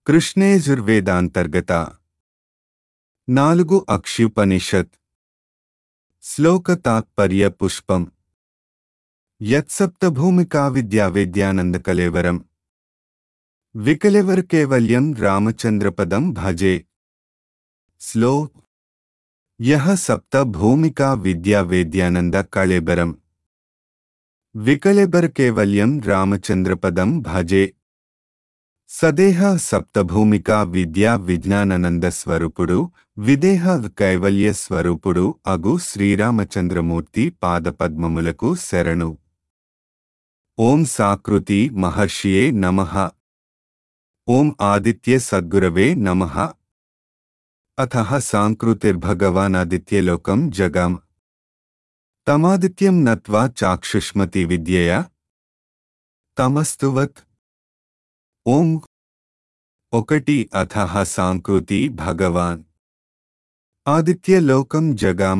కృష్ణేజుర్వేదాంతర్గత నాలుగు అక్షుపనిషత్ శ్లోక తాత్పర్య పుష్పం యత్సప్తభూమికా విద్యావేద్యానందకలేవరం వికలెవర్ కేవల్యం రామచంద్రపదం భజే స్లో యహ సప్త భూమికా విద్యా వేద్యానంద కళేబరం వికలెబర్ కేవల్యం రామచంద్రపదం భజే సదేహ సప్తభూమికా విద్యా విజ్ఞానానంద స్వరూపుడు విదేహ కైవల్య స్వరూపుడు అగు శ్రీరామచంద్రమూర్తి పాదపద్మములకు శరణు ఓం సాకృతి మహర్షియే నమః ఓం ఆదిత్య సద్గురవే నమః అథ సాంకృతిర్భగవానాదిత్యలోకం జగాం తమాదిత్యం నత్వా చాక్షుష్మతి విద్యయా తమస్తువత్ ఓం ఒకటి అథ సాంకృతి భగవాన్ ఆదిత్యలోకం జగామ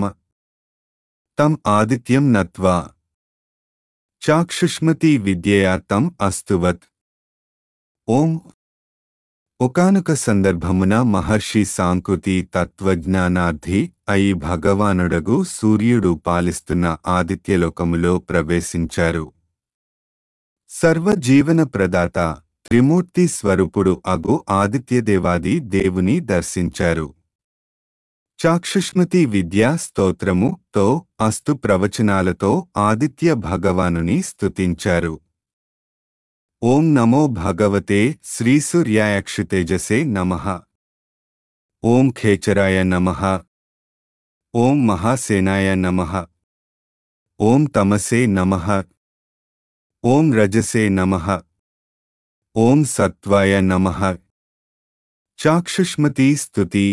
తం ఆదిత్యం నత్వా చాక్షుష్మతి విద్యయా తం అస్తువత్ ఓం ఒకానొక సందర్భమున మహర్షి సాంకృతి తత్వజ్ఞానార్థి అయి భగవానుడగు సూర్యుడు పాలిస్తున్న ఆదిత్యలోకములో ప్రవేశించారు సర్వజీవన ప్రదాత త్రిమూర్తి స్వరూపుడు అగు ఆదిత్యదేవాది దేవుని దర్శించారు చాక్షుష్మతి విద్యా స్తోత్రము తో అస్తు ప్రవచనాలతో ఆదిత్య భగవానుని స్తుతించారు ఓం నమో భగవతే శ్రీసూర్యాయక్షుతేజసే నమః ఓం ఖేచరాయ నమః ఓం మహాసేనాయ నమః ఓం తమసే నమః ఓం రజసే నమః ఓం సత్వాయ నమః చాక్షుష్మతి స్తుతి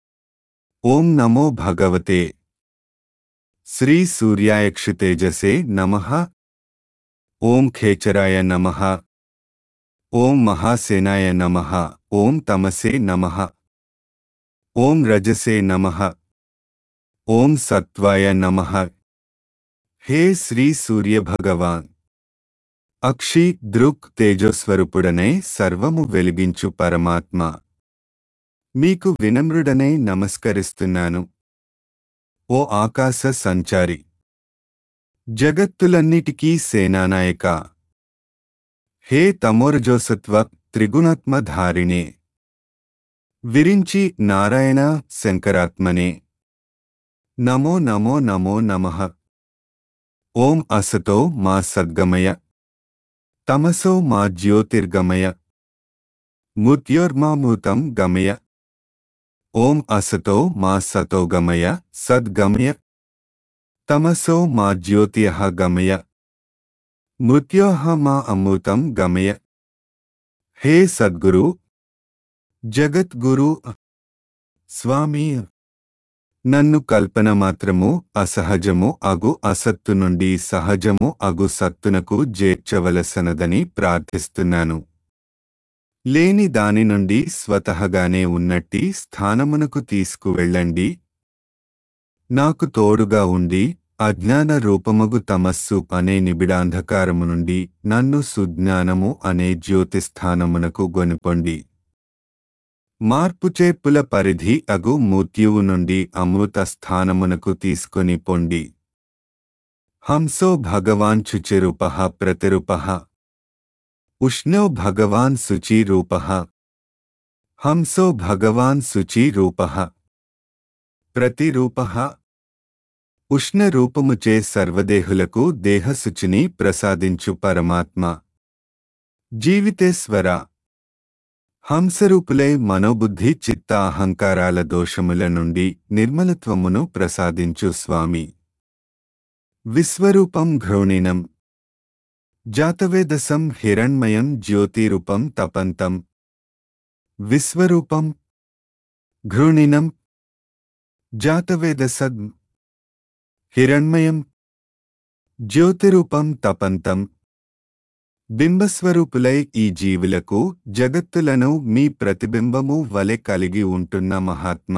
ఓం నమో భగవతే శ్రీ సూర్యాయక్షుతేజసే నమః ఓం ఖేచరాయ నమః ఓం మహాసేనాయ నమః ఓం తమసే నమః ఓం రజసే నమః ఓం సత్వాయ నమః హే శ్రీ సూర్య భగవాన్ అక్షి దృక్ తేజస్వరూపుడనే సర్వము వెలిగించు పరమాత్మ మీకు వినమ్రుడనే నమస్కరిస్తున్నాను ఓ ఆకాశ సంచారి జగత్తులన్నిటికీ సేనానాయక హే తమోరజోసత్వ త్రిగుణాత్మధారిణే విరించి నారాయణ శంకరాత్మనే నమో నమో నమో నమః ఓం అసతో మా సద్గమయ తమసో మా జ్యోతిర్గమయ మృత్యోర్మామూతం గమయ ఓం అసతో మా సతో గమయ సద్గమయ తమసో మా జ్యోతియః గమయ మృత్యోః మా అమృతం గమయ హే సద్గురు జగద్గురు స్వామి నన్ను కల్పన మాత్రము అసహజము అగు అసత్తు నుండి సహజము అగు సత్తునకు చేర్చవలసనదని ప్రార్థిస్తున్నాను లేని దాని నుండి స్వతహగానే ఉన్నట్టి స్థానమునకు తీసుకువెళ్ళండి నాకు తోడుగా ఉండి అజ్ఞాన రూపమగు తమస్సు అనే నిబిడాంధకారము నుండి నన్ను సుజ్ఞానము అనే జ్యోతిస్థానమునకు గొనిపొండి మార్పుచేప్పుల పరిధి అగు మృత్యువు నుండి అమృత స్థానమునకు తీసుకొని పొండి హంసో భగవాన్ శుచిరూప ప్రతిరూప ఉష్ణో భగవాన్ శుచిరూప హంసో భగవాన్ శుచిరూప ప్రతిరూప ఉష్ణరూపముచే సర్వదేహులకు దేహశుచిని ప్రసాదించు పరమాత్మ జీవితేశ్వర హంసరూపులై మనోబుద్ధి చిత్త అహంకారాల దోషముల నుండి నిర్మలత్వమును ప్రసాదించు స్వామి విశ్వరూపం ఘ్రౌణినం జాతవేదసం హిరణ్మయం జ్యోతిరూపం తపంతం విశ్వరూపం ఘృణినం జాతవేదసద్ హిరణ్మయం జ్యోతిరూపం తపంతం బింబస్వరూపులై ఈ జీవులకు జగత్తులను మీ ప్రతిబింబము వలె కలిగి ఉంటున్న మహాత్మ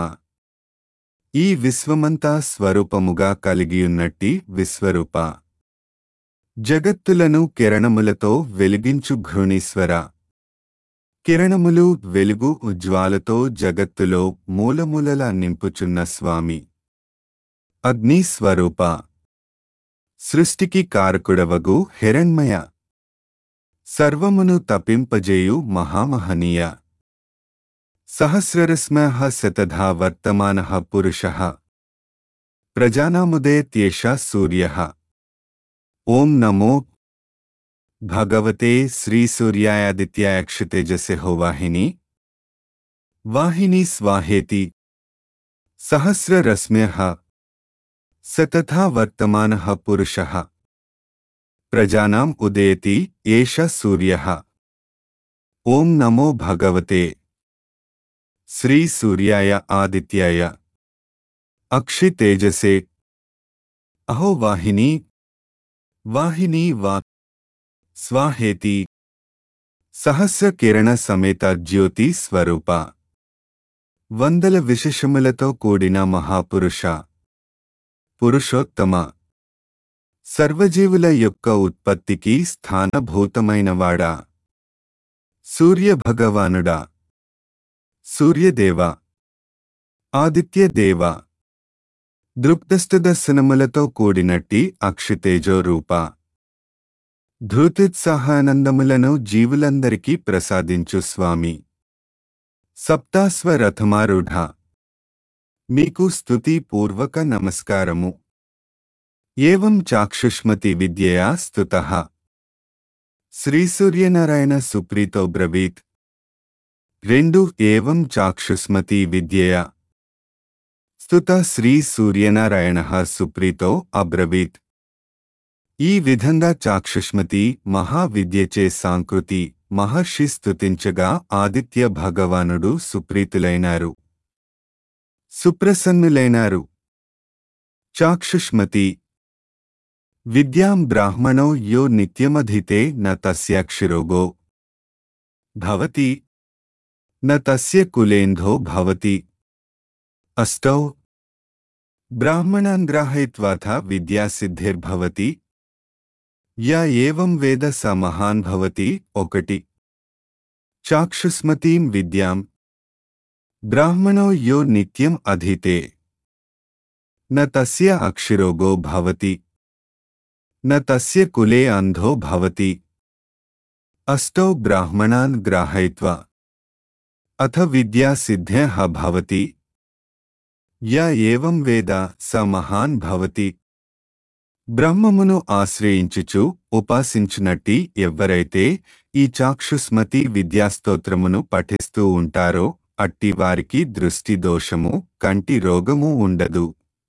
ఈ విశ్వమంతా స్వరూపముగా కలిగియున్నట్టి విశ్వరూప జగత్తులను కిరణములతో వెలిగించు ఘృణీశ్వర కిరణములు వెలుగు ఉజ్వాలతో జగత్తులో మూలమూలలా నింపుచున్న స్వామి అగ్ని స్వరూప సృష్టికి కారకుడవగు హిరణ్మయ సర్వమును తపింపజేయు మహామహనీయ సహస్రరశ్మ శతధా వర్తమాన పురుష ప్రజానాముదేత్యేష సూర్య ఓం నమో భగవతే శ్రీసూర్యాయాదిత్యాయ క్షితేజసెహో వాహిని వాహిని స్వాహేతి సహస్రరశ్మ్య సతథా వర్తమాన పురుష ప్రజానాం ఉదేతి ఏష సూర్య ఓం నమో భగవతే శ్రీ సూర్యాయ ఆదిత్యాయ అక్షి తేజసే అహో వాహిని వాహిని వా స్వాహేతి సహస్ర కిరణ సమేత జ్యోతి స్వరూప వందల విశేషములతో కూడిన మహాపురుష పురుషోత్తమ సర్వజీవుల యొక్క ఉత్పత్తికి స్థానభూతమైనవాడా సూర్యభగవానుడా సూర్యదేవ ఆదిత్యదేవ దృక్దస్తదర్శనములతో కూడినట్టి అక్షితేజో రూప ధృతిత్సాహానందములను జీవులందరికీ ప్రసాదించు స్వామి సప్తాస్వరథమారూఢ మీకు స్తుతి పూర్వక నమస్కారము ఏవం చాక్షుష్మతి విద్యయా స్తుతః శ్రీసూర్యనారాయణ సుప్రీతో బ్రవీత్ రెండు ఏవం చాక్షుష్మతి విద్యయా స్తుత శ్రీ సూర్యనారాయణ సుప్రీతో అబ్రవీత్ ఈ విధంగా చాక్షుష్మతి మహావిద్యచే సాంకృతి మహర్షి స్తుతించగా ఆదిత్య భగవానుడు సుప్రీతులైనారు సుప్రసన్నులైనారు చాక్షుష్మతి విద్యాం బ్రాహ్మణో యో నిత్యమధితే న తస్యాక్షిరోగో భవతి న తస్య కులేంధో భవతి అష్టౌ బ్రాహ్మణాన్ గ్రాహయిత్వాథ విద్యాసిద్ధిర్భవతి యా ఏవం వేద స మహాన్ భవతి ఒకటి చాక్షుస్మతీం విద్యాం బ్రాహ్మణో యో నిత్యం అధీతే న తస్య అక్షిరోగో భవతి న తస్య కులే అంధో భవతి అష్టౌ బ్రాహ్మణాన్ గ్రాహయిత్వా అథ విద్యా సిద్ధ్యః భవతి యా ఏవం వేద స మహాన్ భవతి బ్రహ్మమును ఆశ్రయించుచు ఉపాసించునట్టి ఎవ్వరైతే ఈ చాక్షుస్మతి విద్యాస్తోత్రమును పఠిస్తూ ఉంటారో అట్టి వారికి దృష్టి దోషము కంటి రోగము ఉండదు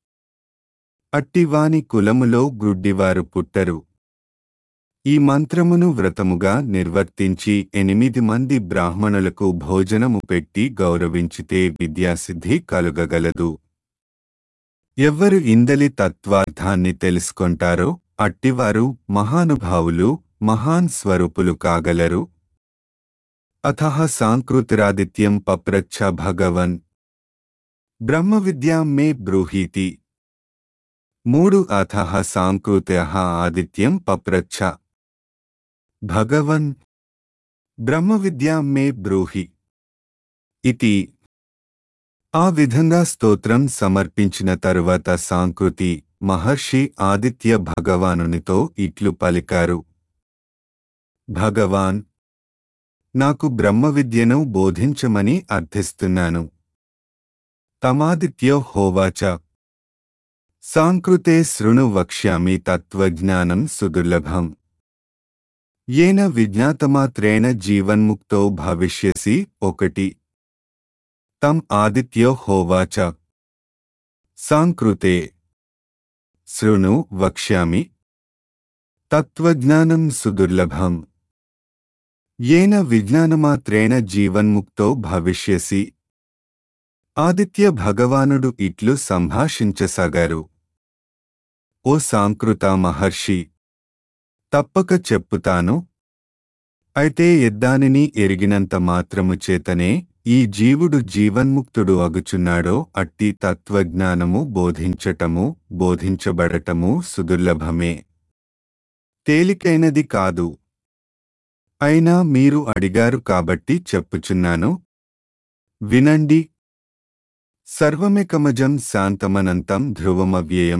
అట్టివాని కులములో గుడ్డివారు పుట్టరు ఈ మంత్రమును వ్రతముగా నిర్వర్తించి ఎనిమిది మంది బ్రాహ్మణులకు భోజనము పెట్టి గౌరవించితే విద్యాసిద్ధి కలుగగలదు ఎవ్వరు ఇందలి తత్వార్థాన్ని తెలుసుకొంటారో అట్టివారు మహానుభావులు మహాన్ స్వరూపులు కాగలరు అథః సాంకృతిరాదిత్యం పప్రచ్ఛ భగవన్ బ్రహ్మవిద్యాం మే బ్రూహీతి మూడు అథః సాంకృత్య ఆదిత్యం పప్రచ్ఛ భగవన్ బ్రహ్మవిద్యాం మే బ్రూహి ఇతి ఆ విధంగా స్తోత్రం సమర్పించిన తరువాత సాంకృతి మహర్షి ఆదిత్య భగవానునితో ఇట్లు పలికారు భగవాన్ నాకు బ్రహ్మ విద్యను బోధించమని అర్థిస్తున్నాను తమాదిత్యో హోవాచ సాంకృతే శృణు వక్ష్యామి తత్వజ్ఞానం సుదుర్లభం ఏన విజ్ఞాతమాత్రేణ జీవన్ముక్తో భవిష్యసి ఒకటి తం ఆదిత్యో హోవాచ సాంకృతే శృణు వక్ష్యామి తత్వజ్ఞానం సుదుర్లభం ఏన విజ్ఞానమాత్రేణ జీవన్ముక్తో భవిష్యసి ఆదిత్య భగవానుడు ఇట్లు సంభాషించసాగారు ఓ సాంకృత మహర్షి తప్పక చెప్పుతాను అయితే ఎద్దానిని ఎరిగినంత మాత్రము చేతనే ఈ జీవుడు జీవన్ముక్తుడు అగుచున్నాడో అట్టి తత్వజ్ఞానము బోధించటము బోధించబడటము సుదుర్లభమే తేలికైనది కాదు అయినా మీరు అడిగారు కాబట్టి చెప్పుచున్నాను వినండి సర్వమేకమజం శాంతమనంతం ధ్రువమవ్యయం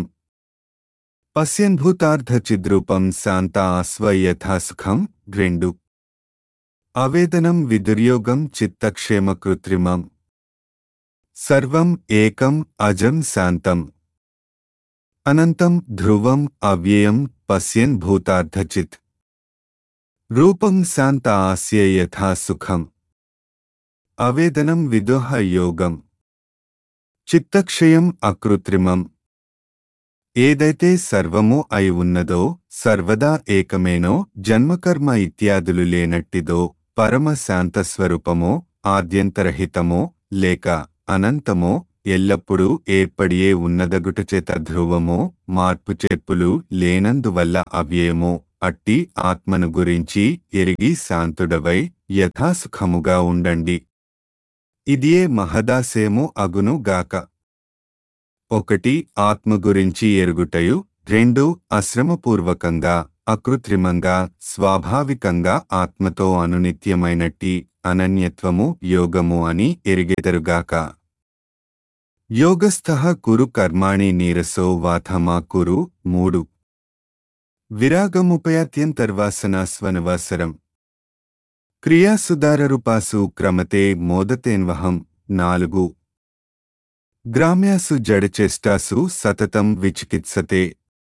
పశ్యన్భూతార్థచిద్రూపం శాంత ఆస్వ యథాసుఖం రెండు అవేదనం విదుర్యోగం చిత్తక్షేమ కృత్రిమం సర్వం ఏకం అజం శాంతం అనంతం ధ్రువం అవ్యయం పశ్యన్ భూతార్థచిత్ రూపం శాంత ఆస్య యథా సుఖం అవేదనం విదుహ యోగం చిత్తక్షయం అకృత్రిమం ఏదైతే సర్వము అయి ఉన్నదో సర్వదా ఏకమేనో జన్మకర్మ ఇత్యాదులు లేనట్టిదో పరమ శాంతస్వరూపమో ఆద్యంతరహితమో లేక అనంతమో ఎల్లప్పుడూ ఏర్పడియే ఉన్నదగుటచేత ధ్రువమో మార్పు చేర్పులు లేనందువల్ల అవ్యయమో అట్టి ఆత్మను గురించి ఎరిగి శాంతుడవై యథాసుఖముగా ఉండండి ఇదియే మహదాశయము అగును గాక ఒకటి ఆత్మ గురించి ఎరుగుటయు రెండు అశ్రమపూర్వకంగా అకృత్రిమంగా స్వాభావికంగా ఆత్మతో అనునిత్యమైనట్టి అనన్యత్వము యోగము అని ఎరిగెదరుగాక యోగస్థ కురు కర్మాణి నీరసో వాథమా కురు మూడు విరాగముపయాత్యంతర్వాసనాస్వనవాసరం క్రియాసుదారరూపాసు క్రమతే మోదతేన్వహం నాలుగు గ్రామ్యాసు జడచేష్టాసు సతతం విచికిత్సతే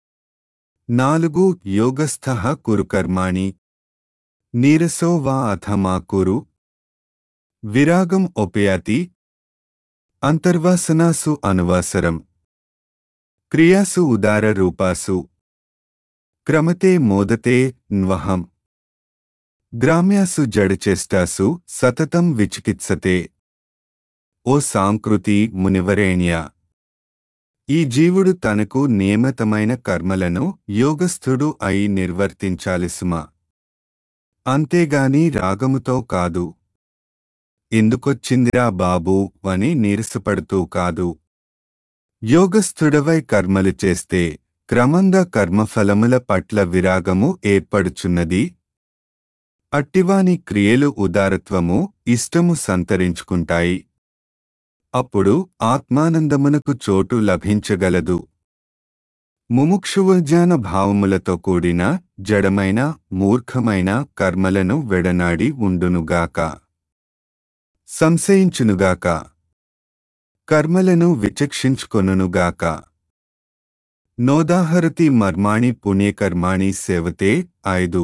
నాలుగు యోగస్థ కురు కర్మాణి నీరసో వా అథమా కురు విరాగం ఉపయాతి అంతర్వాసనాసు అనువాసరం క్రియాసు ఉదార రూపాసు క్రమతే మోదతే న్వహం గ్రామ్యాసు జడచేష్టాసు సతతం విచికిత్సతే ఓ సాంకృతి మునివరేణ్య ఈ జీవుడు తనకు నియమితమైన కర్మలను యోగస్థుడు అయి నిర్వర్తించాలి సుమా అంతేగాని రాగముతో కాదు ఎందుకొచ్చిందిరా బాబూ అని నీరసపడుతూ కాదు యోగస్థుడవై కర్మలు చేస్తే క్రమంగా కర్మఫలముల పట్ల విరాగము ఏర్పడుచున్నది అట్టివాని క్రియలు ఉదారత్వము ఇష్టము సంతరించుకుంటాయి అప్పుడు ఆత్మానందమునకు చోటు లభించగలదు ముముక్షువజ్ఞాన భావములతో కూడిన జడమైన మూర్ఖమైన కర్మలను వెడనాడి ఉండునుగాక సంశయించునుగాక కర్మలను విచక్షించుకొనుగాక నోదాహరతి మర్మాణి పుణ్యకర్మాణి సేవతే ఐదు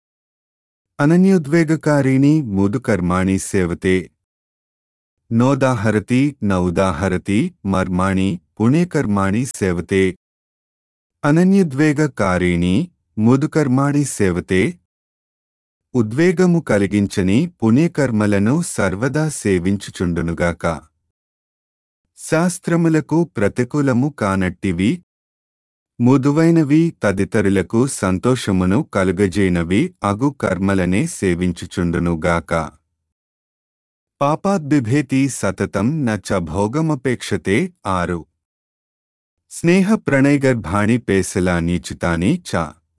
అనన్యోద్వేగకారిణి ముదుకర్మాణి సేవతే నోదాహరతి నౌదాహరతి మర్మాణి పుణ్యకర్మాణి సేవతే అనన్యద్వేగకారిణి ముదుకర్మాణి సేవతే ఉద్వేగము కలిగించని పుణ్యకర్మలను సర్వదా సేవించుచుండునుగాక శాస్త్రములకు ప్రతికూలము కానట్టివి ముదువైనవి తదితరులకు సంతోషమును కలుగజేయనవి అగు కర్మలనే సేవించుచుండునుగాక పాపాద్బిభేతి సతతం న చ భోగమపేక్షతే ఆరు స్నేహ ప్రణయగర్భాణి పేసలానీచితాని చ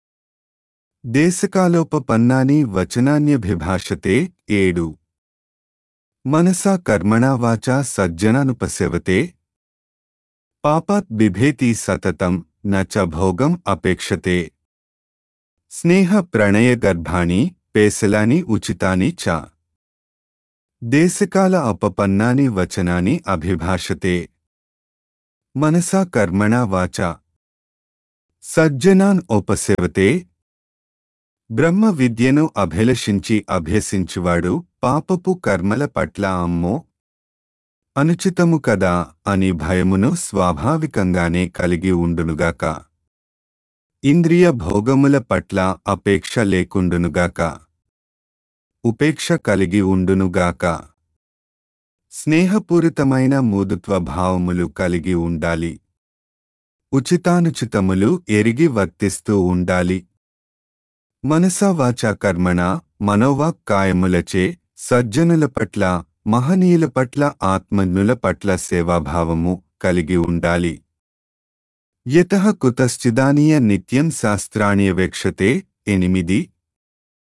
దేశకాలోపపన్నాని వచనాన్యభిభాషతే ఏడు మనసా కర్మణా వాచా సజ్జనానుపసేవతే పాపాత్ బిభేతి సతతం న చ భోగం అపేక్షతే స్నేహ ప్రణయ గర్భాణి పేసలాని ఉచితాని చ దేశకాల అపపన్నాని వచనాని అభిభాషతే మనసా కర్మణా వాచా సజ్జనాన్ ఉపసేవతే బ్రహ్మ విద్యను అభిలషించి అభ్యసించువాడు పాపపు కర్మల పట్ల అమ్మో అనుచితము కదా అని భయమును స్వాభావికంగానే కలిగి ఉండునుగాక ఇంద్రియ భోగముల పట్ల అపేక్ష లేకుండునుగాక ఉపేక్ష కలిగి ఉండునుగాక స్నేహపూరితమైన మూదుత్వ భావములు కలిగి ఉండాలి ఉచితానుచితములు ఎరిగి వర్తిస్తూ ఉండాలి మనసా వాచా కర్మణ మనోవాక్ కాయములచే సజ్జనుల పట్ల మహనీయుల పట్ల ఆత్మజ్ఞుల పట్ల సేవాభావము కలిగి ఉండాలి యత కుతశ్చిదానీయ నిత్యం శాస్త్రాణ్యవేక్షతే ఎనిమిది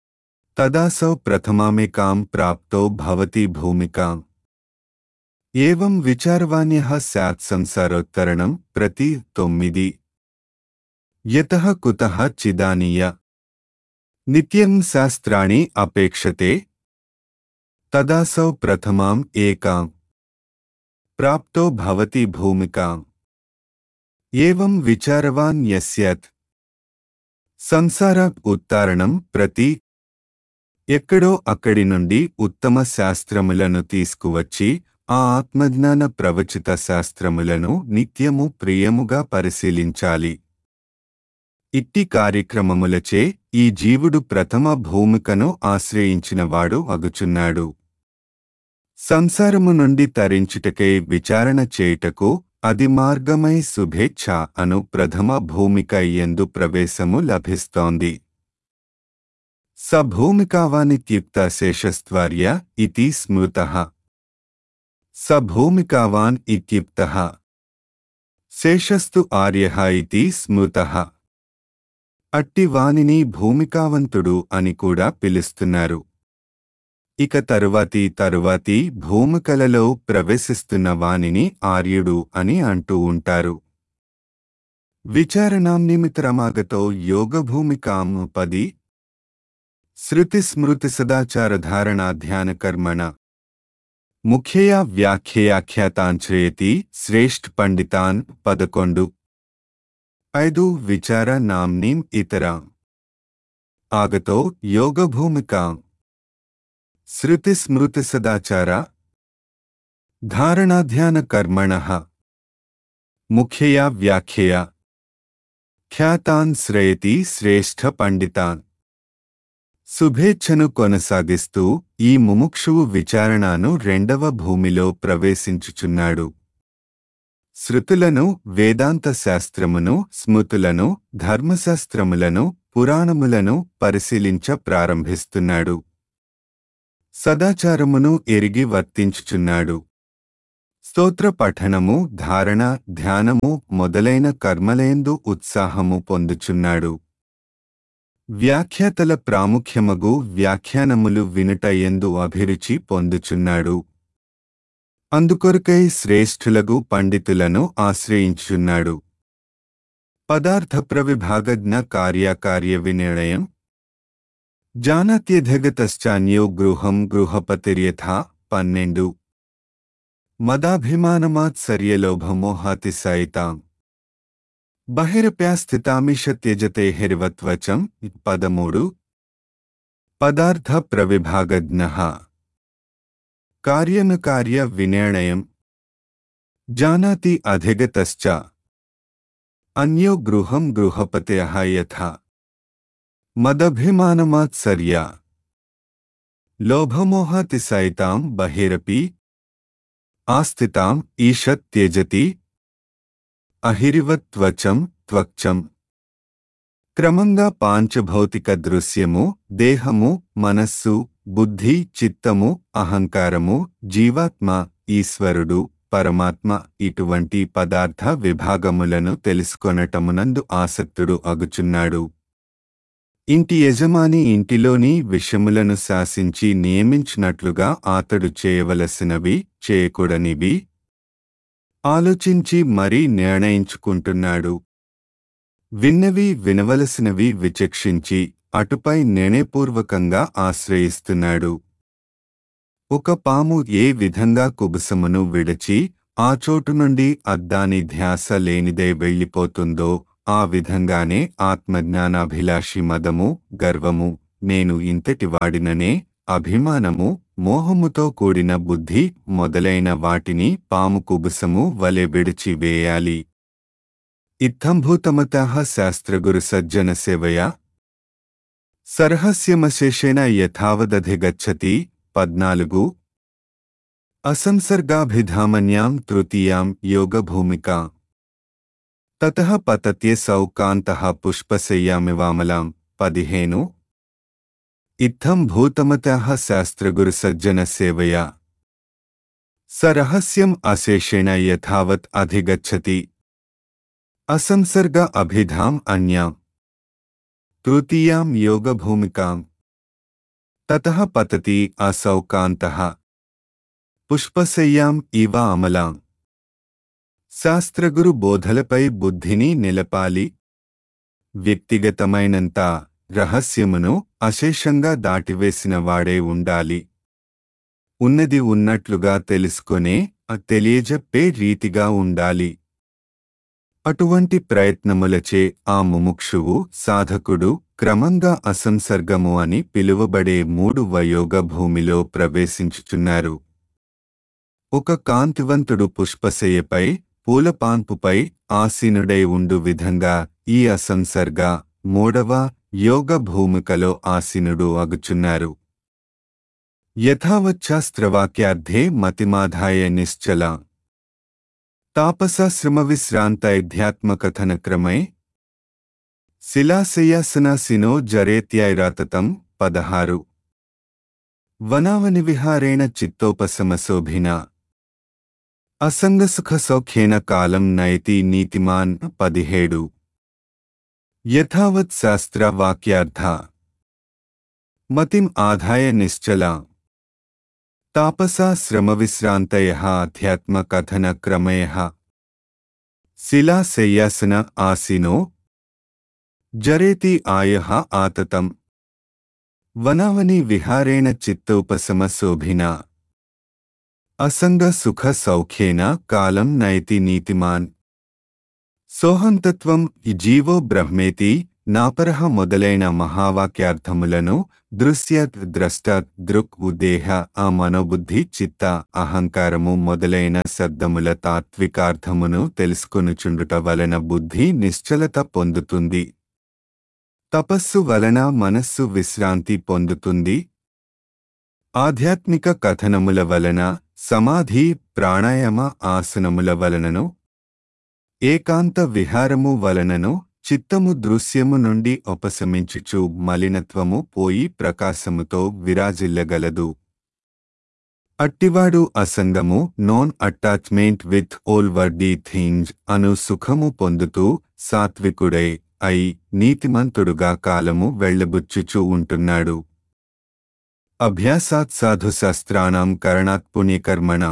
తదాసౌ ప్రథమామేకాం ప్రాప్తో భవతి భూమికాం ఏవం విచారవాణ్యః స్యాత్ సంసారోత్తరణం ప్రతి తొమ్మిది యతః కుతః చిదానీయ నిత్యం శాస్త్రాణి అపేక్షతే తదాసౌ ప్రథమాం ఏకాం ప్రాప్తో భవతి భూమికాం ఏవం విచారవాన్ యస్యత్ సంసార ఉత్తారణం ప్రతి ఎక్కడో అక్కడి నుండి ఉత్తమ శాస్త్రములను తీసుకువచ్చి ఆ ఆత్మజ్ఞాన ప్రవచిత శాస్త్రములను నిత్యము ప్రియముగా పరిశీలించాలి ఇట్టి కార్యక్రమములచే ఈ జీవుడు ప్రథమ భూమికను ఆశ్రయించినవాడు అగుచున్నాడు సంసారము నుండి తరించుటకై విచారణ చేయుటకు అది మార్గమై శుభేచ్ఛ అను ప్రథమ భూమిక ఎందు ప్రవేశము లభిస్తోంది సభూమికావానిత్యుక్త శేషస్త్వర్య ఇతి స్మృతః సభూమికావాన్ ఇత్యుక్తః శేషస్తు ఆర్యః ఇతి స్మృతః అట్టి వానిని భూమికావంతుడు అని కూడా పిలుస్తున్నారు ఇక తరువాతి తరువాతి భూమికలలో ప్రవేశిస్తున్న వానిని ఆర్యుడు అని అంటూ ఉంటారు విచారణాం నిమిత్తరమాగతో యోగభూమికాం పది శృతిస్మృతి సదాచార ధారణా ధ్యాన కర్మణ ముఖ్యయా వ్యాఖ్యాఖ్యాతాంశ్రయతి శ్రేష్ఠ పండితాన్ పదకొండు ఐదు విచార నామ్నీం ఇతర ఆగతో యోగభూమికా శృతిస్మృతి సదాచార ధారణాధ్యాన కర్మణ ముఖ్యయా వ్యాఖ్యయా ఖ్యాతాన్ శ్రయతి శ్రేష్ఠ పండితాన్ శుభేచ్ఛను కొనసాగిస్తూ ఈ ముముక్షువు విచారణను రెండవ భూమిలో ప్రవేశించుచున్నాడు శృతులను వేదాంత శాస్త్రమును స్మృతులను ధర్మశాస్త్రములను పురాణములను పరిశీలించ ప్రారంభిస్తున్నాడు సదాచారమును ఎరిగి వర్తించుచున్నాడు స్తోత్ర పఠనము ధారణ ధ్యానము మొదలైన కర్మలేందు ఉత్సాహము పొందుచున్నాడు వ్యాఖ్యాతల ప్రాముఖ్యమగు వ్యాఖ్యానములు వినుట ఎందు అభిరుచి పొందుచున్నాడు అందుకొరకై శ్రేష్ఠులగు పండితులను ఆశ్రయించున్నాడు పదార్థ ప్రవిభాగజ్ఞ కార్యకార్య వినిర్ణయం జానత్యధిగతశ్చాన్యో గృహం గృహపతిర్యథా పన్నెండు మదాభిమానమాత్సర్యలోభమోహాతిశయితాం బహిరప్యాస్థితామిష త్యజతే హిర్వత్వచం పదమూడు పదార్థ ప్రవిభాగజ్ఞ కార్యను కార్య వినిర్ణయం జానాతి అధిగతశ్చ అన్యో గృహం గృహపతయః యథా మదభిమానమాత్సర్య లోభమోహాతిశయితాం బహిరపి ఆస్థితాం ఈషత్ త్యజతి అహిరివత్వచం త్వక్చం క్రమంగా పాంచభౌతిక దృశ్యము దేహము మనస్సు బుద్ధి చిత్తము అహంకారము జీవాత్మ ఈశ్వరుడు పరమాత్మ ఇటువంటి పదార్థ విభాగములను తెలుసుకొనటమునందు ఆసక్తుడు అగుచున్నాడు ఇంటి యజమాని ఇంటిలోని విషములను శాసించి నియమించినట్లుగా అతడు చేయవలసినవి చేయకూడనివి ఆలోచించి మరీ నిర్ణయించుకుంటున్నాడు విన్నవి వినవలసినవి విచక్షించి అటుపై నిర్ణయపూర్వకంగా ఆశ్రయిస్తున్నాడు ఒక పాము ఏ విధంగా కుబుసమును విడచి ఆ చోటు నుండి అద్దాని ధ్యాస లేనిదే వెళ్ళిపోతుందో ఆ విధంగానే ఆత్మజ్ఞానాభిలాషి మదము గర్వము నేను ఇంతటి వాడిననే అభిమానము మోహముతో కూడిన బుద్ధి మొదలైన వాటిని పాము కుబుసము వలె విడిచి వేయాలి ఇత్తంభూతమత శాస్త్రగురు సజ్జన సేవయా సర్హస్యమశేషేణ యథావదధిగచ్చతి పద్నాలుగు అసంసర్గాభిధామన్యాం తృతీయాం యోగభూమికా తతః పతత్యసౌ కాంతః పుష్పశయ్యామివామలాం పదిహేను ఇత్థం భూతమతః శాస్త్రగురు సజ్జన సేవయా సరహస్యం అశేషేణ యథావత్ అధిగచ్చతి అసంసర్గ అభిధాం అన్యాం తృతీయాం యోగభూమికాం తతః పతతి అసౌ కాంతః పుష్పశయ్యాం ఇవ అమలాం శాస్త్రగురు బోధలపై బుద్ధిని నిలపాలి వ్యక్తిగతమైనంత రహస్యమును అశేషంగా దాటివేసిన వాడే ఉండాలి ఉన్నది ఉన్నట్లుగా తెలుసుకొనే ఆ తెలియజెప్పే రీతిగా ఉండాలి అటువంటి ప్రయత్నములచే ఆ ముముక్షువు సాధకుడు క్రమంగా అసంసర్గము అని పిలువబడే మూడు వయోగ భూమిలో ప్రవేశించుచున్నారు ఒక కాంతివంతుడు పుష్పశయ్యపై పూలపాన్పుపై ఆసీనుడై ఉండు విధంగా ఈ అసంసర్గ మూడవ యోగ భూమికలో ఆసీనుడు అగుచున్నారు యథావచ్చాస్త్రవాక్యార్థే మతిమాధాయ నిశ్చల తాపసాశ్రమవిశ్రాంతైధ్యాత్మకథనక్రమై శిలాశయాసనాసినో జరేత్యైరాతతం పదహారు వనావని విహారేణ చిత్తోపశమశోభిన అసంగసుఖ సౌఖ్యేన కాలం నయతి నీతిమాన్ పదిహేడు యథావత్ శాస్త్ర వాక్యార్థ మతిం ఆదాయ నిశ్చల తాపసా శ్రమవిశ్రాంతయ అధ్యాత్మకథన క్రమయ శిలాశయ్యాసన ఆసీనో జరేతి ఆయ ఆతతం వనావని విహారేణ చిత్తోపశమశోభిన అసంగ సుఖ సౌఖ్యేన కాలం నయతి నీతిమాన్ సోహంతత్వం ఈ జీవో బ్రహ్మేతి నాపరహ మొదలైన మహావాక్యార్థములను దృశ్య ద్రష్ట దృక్ ఉదేహ ఆ మనోబుద్ధి చిత్త అహంకారము మొదలైన శబ్దముల తాత్వికార్థమును తెలుసుకొనుచుండుట వలన బుద్ధి నిశ్చలత పొందుతుంది తపస్సు వలన మనస్సు విశ్రాంతి పొందుతుంది ఆధ్యాత్మిక కథనముల వలన సమాధి ప్రాణాయామ ఆసనముల వలనను ఏకాంత విహారము వలనను చిత్తము దృశ్యము నుండి ఉపశమించుచు మలినత్వము పోయి ప్రకాశముతో విరాజిల్లగలదు అట్టివాడు అసంగము non attachment with worldly things అను సుఖము పొందుతూ సాత్వికుడై అయి నీతిమంతుడుగా కాలము వెళ్లబుచ్చుచూ ఉంటున్నాడు అభ్యాసాత్ సాధుశాస్త్రాణం కరణాత్ పుణ్యకర్మణ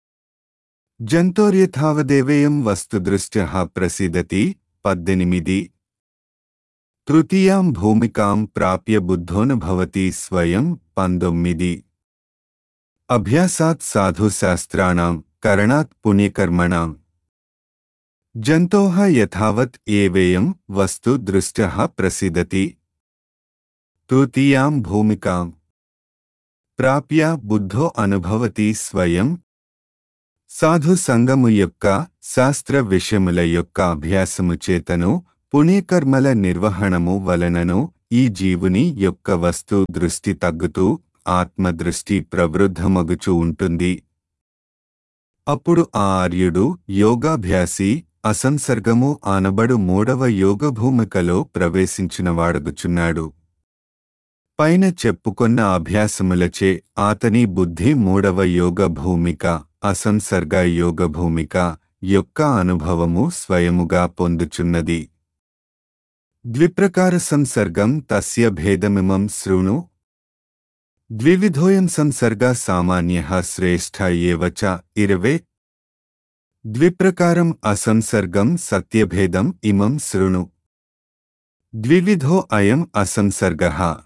జంతోర్యథావదేవేయం వస్తుదృష్ట్య ప్రసీదతి పద్దెనిమిది తృతీయాం భూమికాం ప్రాప్య బుద్ధోనుభవతి స్వయం పంతొమ్మిది అభ్యాసాత్ సాధుశాస్త్రాణం కరణాత్ పుణ్యకర్మణాం జంతోః యథావత్ ఏవేయం వస్తు దృష్ట్యః ప్రసిదతి తృతీయాం భూమికాం ప్రాప్య బుద్ధో అనుభవతి స్వయం సాధు సంగము యొక్క శాస్త్ర విషయముల యొక్క అభ్యాసము చేతను పుణ్యకర్మల నిర్వహణము వలనను ఈ జీవుని యొక్క వస్తు దృష్టి తగ్గుతూ ఆత్మదృష్టి ప్రవృద్ధమగుచూ ఉంటుంది అప్పుడు ఆ ఆర్యుడు యోగాభ్యాసి అసంసర్గము ఆనబడు మూడవ యోగ భూమికలో ప్రవేశించినవాడగుచున్నాడు పైన చెప్పుకొన్న అభ్యాసములచే ఆతని బుద్ధి మూడవ యోగ భూమిక అసంసర్గ యోగ భూమిక యొక్క అనుభవము స్వయముగా పొందుచున్నది ద్విప్రకార సంసర్గం తస్య భేదమిమం శృణు ద్వివిధోయం సంసర్గ సామాన్య శ్రేష్ఠ ఏవ చ ఇరవే ద్విప్రకారం అసంసర్గం సత్యభేదం ఇమం శృణు ద్వివిధో అయం అసంసర్గ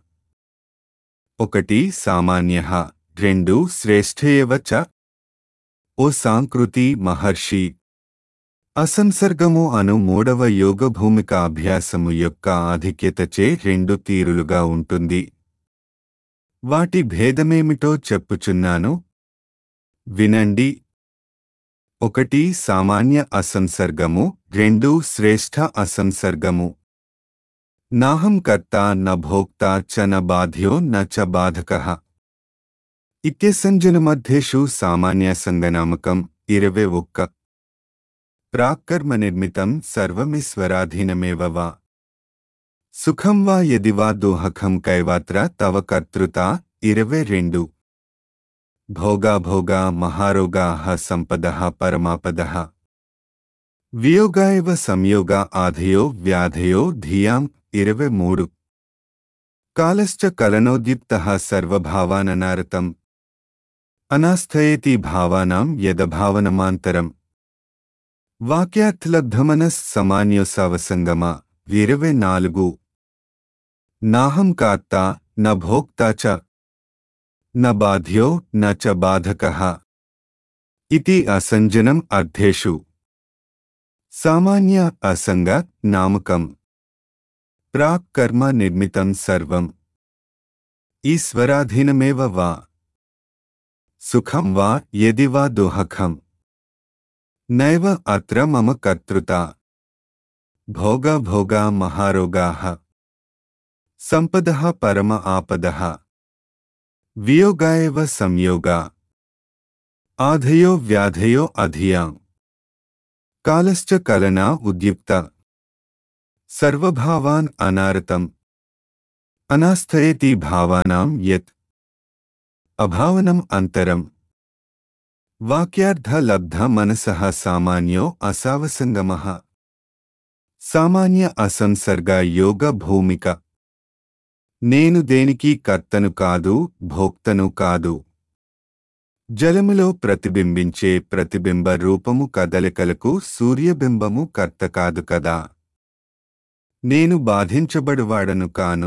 ఒకటి సామాన్య రెండు శ్రేష్ఠయేవ చ ఓ సాంకృతి మహర్షి అసంసర్గము అను మూడవ యోగ భూమిక అభ్యాసము యొక్క ఆధిక్యతచే రెండు తీరులుగా ఉంటుంది వాటి భేదమేమిటో చెప్పుచున్నాను వినండి ఒకటి సామాన్య అసంసర్గము రెండు శ్రేష్ఠ అసంసర్గము నాహం కర్త న భోక్త చ న బాధ్యో న చ బాధకః ఇత్యసంజనమధ్యేషు సామాన్యసంగనామకం ఇరవై ఒక్క ప్రాక్కర్మనిర్మితం సర్వమీశ్వరాధీనమేవ వా సుఖం వా యది వా దోహకం కైవాత్ర తవ కర్తృత ఇరవై రెండు భోగా భోగా మహారోగా సంపద పరమాపద వియోగాయవ సంయోగ ఆధయో వ్యాధయో ధియాం ఇరవై మూడు కాలశ్చ కలనోద్యుక్త సర్వభావాననారతం అనాస్థయతి భావానాం యదభావనమాంతరం వాక్యార్థలబ్ధమనస్ సమాన్యోసవసంగమ ఇరవై నాలుగు నాహం కార్త న భోక్తా చ న బాధ్యో న చ బాధకః ఇతి అసంజనం అర్థేషు సామాన్య అసంగ నామకం ప్రాక్ కర్మ నిర్మితం సర్వం ఈశ్వరాధీనమేవ వా సుఖం వా యది వా దుఃఖం నైవ అత్ర మమ కర్తృత భోగ భోగా మహారోగాః సంపదః పరమ ఆపదః వియోగాయవ సంయోగా ఆధయో వ్యాధయో అధియాం కాలశ్చ కలనా ఉద్యుక్త సర్వభావాన్ అనారతం అనాస్థయతి భావానాం యత్ అభావనం అంతరం వాక్యార్థ లబ్ధ మనసః సామాన్యో అసావసంగమః సామాన్య అసంసర్గ యోగ భూమిక నేను దేనికి కర్తను కాదు భోక్తను కాదు జలములో ప్రతిబింబించే ప్రతిబింబ రూపము కదలికలకు సూర్యబింబము కర్త కాదు కదా నేను బాధించబడువాడను కాను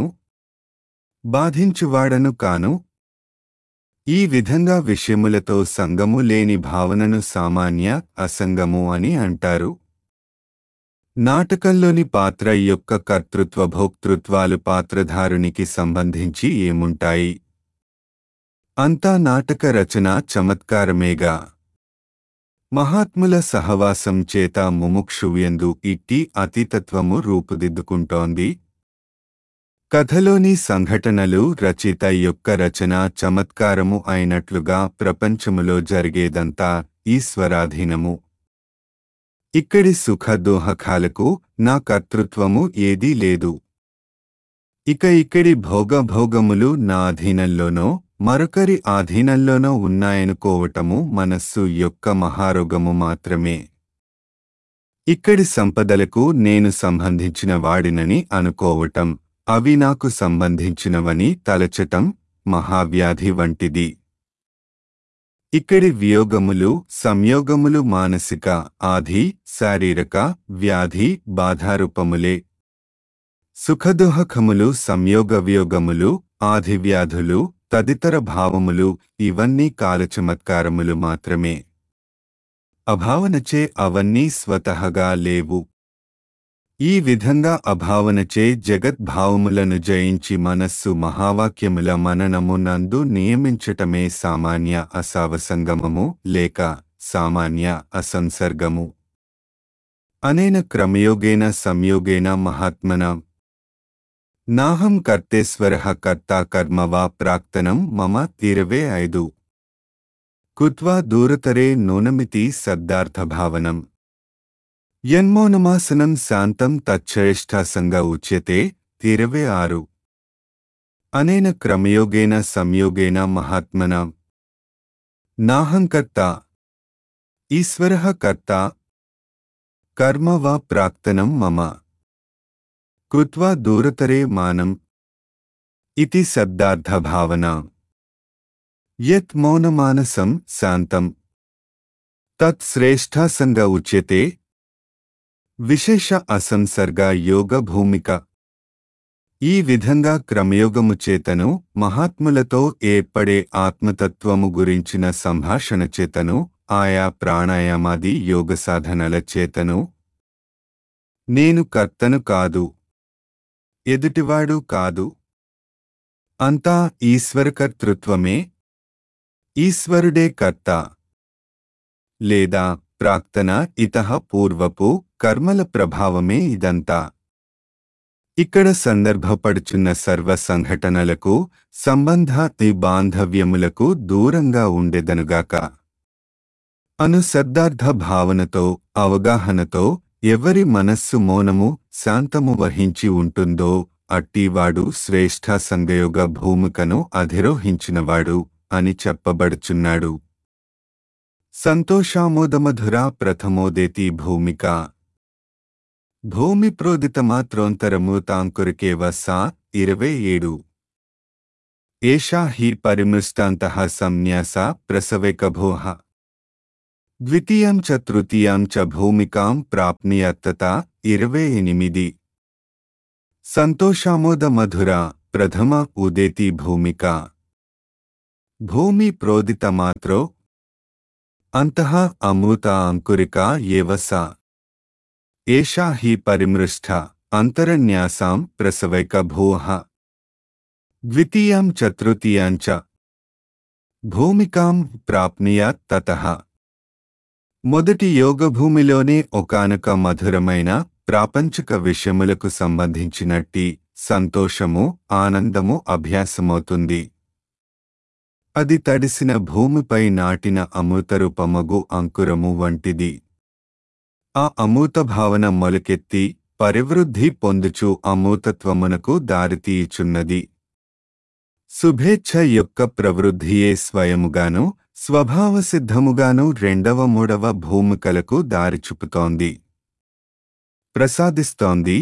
బాధించువాడను కాను ఈ విధంగా విషయములతో సంగము లేని భావనను సామాన్య అసంగము అని అంటారు నాటకంలోని పాత్ర యొక్క కర్తృత్వ భోక్తృత్వాలు పాత్రధారునికి సంబంధించి ఏముంటాయి అంతా నాటక రచన చమత్కారమేగా మహాత్ముల సహవాసం చేత ముముక్షువ్యందు ఇట్టి అతితత్వము రూపుదిద్దుకుంటోంది కథలోని సంఘటనలు రచయిత యొక్క రచన చమత్కారము అయినట్లుగా ప్రపంచములో జరిగేదంతా ఈశ్వరాధీనము ఇక్కడి సుఖ దోహకాలకు నా కర్తృత్వము ఏదీ లేదు ఇక ఇక్కడి భోగభోగములు నా అధీనంలోనో మరొకరి ఆధీనంలోనో ఉన్నాయనుకోవటము మనస్సు యొక్క మహారోగము మాత్రమే ఇక్కడి సంపదలకు నేను సంబంధించిన వాడినని అనుకోవటం అవి నాకు సంబంధించినవని తలచటం మహావ్యాధి వంటిది ఇక్కడి వియోగములు సంయోగములు మానసిక ఆధి శారీరక వ్యాధి బాధారూపములే సుఖదుహకములు సంయోగ వియోగములు ఆధివ్యాధులు తదితర భావములు ఇవన్నీ కాలచమత్కారములు మాత్రమే అభావనచే అవన్నీ స్వతహగా లేవు ఈ విధంగా అభావనచే జగద్భావములను జయించి మనస్సు మహావాక్యముల మననము నందు నియమించటమే సామాన్య అసావసంగమము లేక సామాన్య అసంసర్గము అనేన క్రమయోగేన సంయోగేన మహాత్మన నాహం కర్తేశ్వర కర్తా కర్మ వా ప్రాక్తనం మమ ఇరవై ఐదు కుత్వా దూరతరే నూనమితి శబ్దార్థభావనం యన్మౌనమాసనం శాంతం తచ్చేష్టాసంగ ఉచ్యతే ఇరవై ఆరు అనేన క్రమయోగేన సంయోగేన మహాత్మన నాహంకర్త ఈశ్వర కర్త కర్మ వా ప్రాక్తనం మమ కృత్వా దూరతరే మానం ఇతి శబ్దార్థభావన యత్ మౌనమానసం శాంతం తత్ శ్రేష్ఠాసంగ ఉచ్యతే విశేష అసంసర్గ యోగ భూమిక ఈ విధంగా క్రమయోగము చేతను మహాత్ములతో ఏర్పడే ఆత్మతత్వము గురించిన సంభాషణ చేతను ఆయా ప్రాణాయామాది యోగ సాధనల చేతను నేను కర్తను కాదు ఎదుటివాడు కాదు అంతా ఈశ్వరకర్తృత్వమే ఈశ్వరుడే కర్త లేదా ప్రాక్తన ఇతః పూర్వపు కర్మల ప్రభావమే ఇదంతా ఇక్కడ సందర్భపడుచున్న సర్వ సంఘటనలకు సంబంధాతి బాంధవ్యములకు దూరంగా ఉండెదనుగాక అను శబ్దార్థ భావనతో అవగాహనతో ఎవరి మనస్సు మౌనము శాంతము వహించి ఉంటుందో అట్టివాడు శ్రేష్ఠ సంగయోగ భూమికను అధిరోహించినవాడు అని చెప్పబడుచున్నాడు సంతోషామోదమధురా ప్రథమోదేతి భూమిక భూమి ప్రోదితమాత్రోంతరము తాంకురికేవ సా ఇరవై ఏడు ఏషా హి పరిమృష్టాంతః సంన్యాస ప్రసవేకభోః ద్వితీయం చ తృతీయం చ భూమికాం ప్రాప్నియత్తత ఇరవై ఎనిమిది సంతోషామోద మధుర ప్రథమ ఉదేతి భూమిక భూమి ప్రోదిత మాత్రో అంతః అమృత అంకురిక ఏవ సా ఏషా హి పరిమృష్ట అంతరన్యాసాం ప్రసవైక భూః ద్వితీయం చ తృతీయం చ భూమికాం ప్రాప్నియాత్ తతః మొదటి యోగభూమిలోనే ఒకానొక మధురమైన ప్రాపంచిక విషయములకు సంబంధించినట్టి సంతోషము ఆనందము అభ్యాసమవుతుంది అది తడిసిన భూమిపై నాటిన అమృతరూపమగు అంకురము వంటిది ఆ అమూత భావన మొలకెత్తి పరివృద్ధి పొందుచు అమూతత్వమునకు దారితీయుచున్నది శుభేచ్ఛ యొక్క ప్రవృద్ధియే స్వయముగాను స్వభావసిద్ధముగాను రెండవ మూడవ భూమికలకు దారి చూపుతోంది ప్రసాదిస్తోంది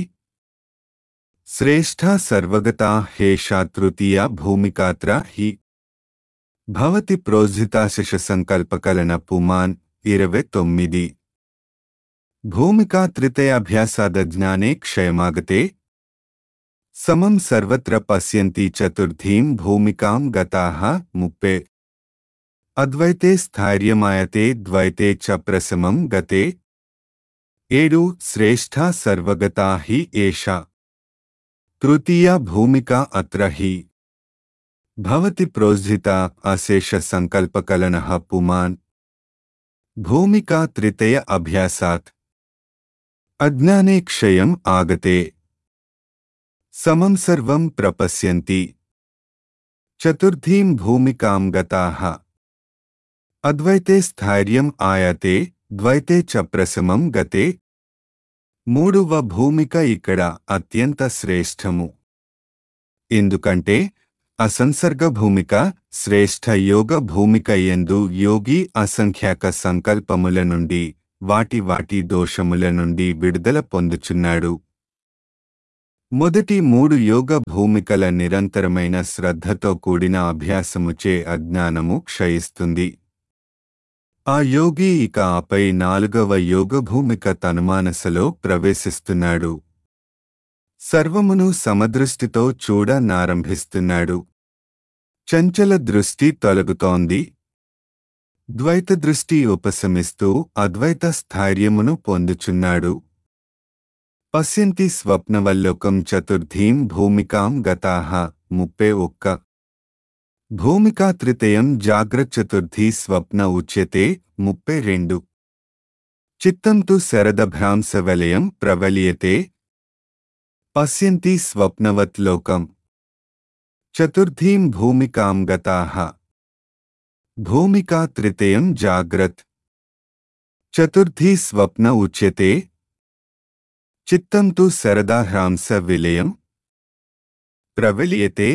శ్రేష్ఠ సర్వగతా హేషా తృతీయ భూమికాత్ర హి భవతి ప్రోజితాశిష సంకల్పకలన పుమాన్ ఇరవై తొమ్మిది భూమికా త్రితయాభ్యాసాద జ్ఞానే క్షయమాగతే సమం సర్వత్ర పశ్యంతి చతుర్థీం భూమికాం గతాః ముప్పే అద్వైతే స్థైర్యమాయతే ద్వైతే చ ప్రశమం గతే ఏడు శ్రేష్ఠ సర్వగతా హి ఏషా తృతీయ భూమికా అత్ర హి భవతి ప్రోజ్జిత అశేష సంకల్పకలనః పుమాన్ భూమికా త్రితయ అభ్యాసాత్ అజ్ఞానే క్షయం ఆగతే సమం సర్వం ప్రపశ్యంతి చతుర్థీం భూమికాం గతాః అద్వైతే స్థైర్యం ఆయతే ద్వైతే చ ప్రశమం గతే మూడవ భూమిక ఇక్కడ అత్యంత శ్రేష్టము ఎందుకంటే అసంసర్గ భూమిక శ్రేష్ఠ యోగ భూమిక ఎందు యోగి అసంఖ్యాక సంకల్పముల నుండి వాటి వాటి దోషముల నుండి విడుదల పొందుచున్నాడు మొదటి మూడు యోగ భూమికల నిరంతరమైన శ్రద్ధతో కూడిన అభ్యాసముచే అజ్ఞానము క్షయిస్తుంది ఆ యోగి ఇక ఆపై నాలుగవ యోగ భూమిక తనుమానసలో ప్రవేశిస్తున్నాడు సర్వమును సమదృష్టితో చూడనారంభిస్తున్నాడు చంచల దృష్టి తొలగుతోంది ద్వైత దృష్టి ఉపశమిస్తూ అద్వైత స్థైర్యమును పొందుచున్నాడు పశ్యంతి స్వప్నవల్లోకం చతుర్థీం భూమికాం గతాః ముప్పే ఒక్క భూమికా త్రితయం జాగ్రచ్చతుర్థీ స్వప్న ఉచ్యతే ముప్పై రెండు చిత్తం తు శరదభ్రాంస వలయం ప్రవలీయతే పశ్యంతి స్వప్నవత్ లోకం చతుర్థీం భూమికాం గతాః భూమికా త్రితయం జాగ్రత్ చతుర్థీ స్వప్న ఉచ్యతే చిత్తం తు శరదాహ్రాంస విలయం ప్రవలియతే